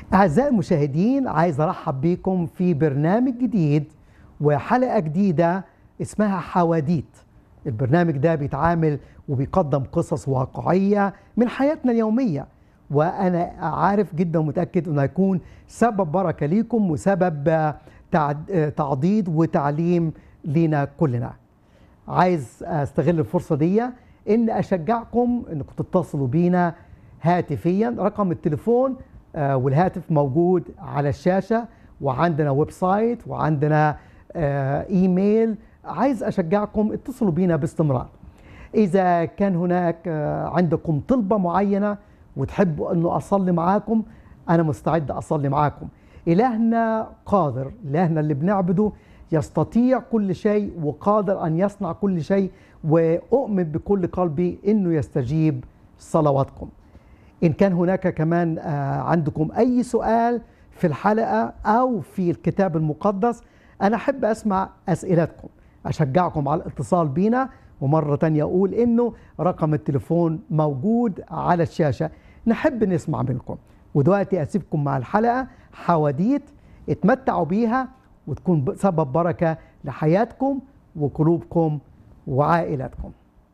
أعزائي المشاهدين عايز أرحب بكم في برنامج جديد وحلقة جديدة اسمها حواديت البرنامج ده بيتعامل وبيقدم قصص واقعية من حياتنا اليومية وأنا عارف جدا ومتأكد أنه هيكون سبب بركة ليكم وسبب آه، تعد- آه، تعضيد وتعليم لينا كلنا عايز استغل الفرصه دي ان اشجعكم انكم تتصلوا بينا هاتفيا رقم التليفون آه، والهاتف موجود على الشاشه وعندنا ويب سايت وعندنا آه، ايميل عايز اشجعكم اتصلوا بينا باستمرار اذا كان هناك آه، عندكم طلبه معينه وتحبوا انه اصلي معاكم انا مستعد اصلي معاكم الهنا قادر الهنا اللي بنعبده يستطيع كل شيء وقادر ان يصنع كل شيء واؤمن بكل قلبي انه يستجيب صلواتكم ان كان هناك كمان آه، عندكم اي سؤال في الحلقه او في الكتاب المقدس انا احب اسمع اسئلتكم اشجعكم على الاتصال بينا ومره تانية اقول انه رقم التليفون موجود على الشاشه نحب نسمع منكم ودلوقتي اسيبكم مع الحلقه حواديت اتمتعوا بيها وتكون ب- سبب بركه لحياتكم وقلوبكم وعائلاتكم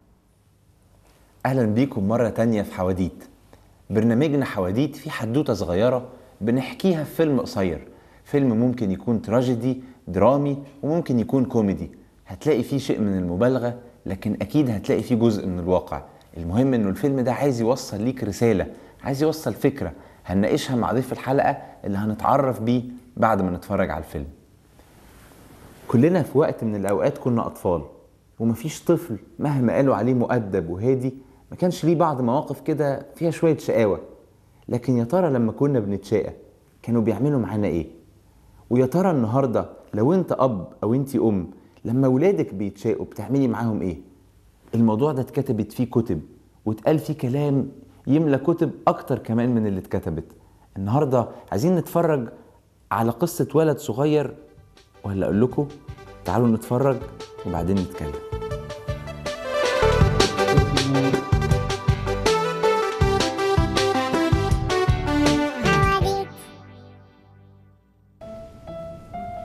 اهلا بيكم مرة تانية في حواديت برنامجنا حواديت فيه حدوتة صغيرة بنحكيها في فيلم قصير فيلم ممكن يكون تراجيدي درامي وممكن يكون كوميدي هتلاقي فيه شيء من المبالغة لكن اكيد هتلاقي فيه جزء من الواقع المهم انه الفيلم ده عايز يوصل ليك رسالة عايز يوصل فكرة هنناقشها مع ضيف الحلقة اللي هنتعرف بيه بعد ما نتفرج على الفيلم كلنا في وقت من الأوقات كنا أطفال ومفيش طفل مهما قالوا عليه مؤدب وهادي ما كانش ليه بعض مواقف كده فيها شوية شقاوة لكن يا ترى لما كنا بنتشقى كانوا بيعملوا معانا إيه؟ ويا ترى النهاردة لو أنت أب أو أنت أم لما ولادك بيتشاقوا بتعملي معاهم إيه؟ الموضوع ده اتكتبت فيه كتب واتقال فيه كلام يملى كتب أكتر كمان من اللي اتكتبت النهاردة عايزين نتفرج على قصة ولد صغير ولا أقول لكم تعالوا نتفرج وبعدين نتكلم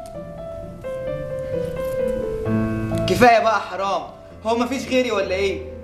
كفايه بقى حرام هو مفيش غيري ولا ايه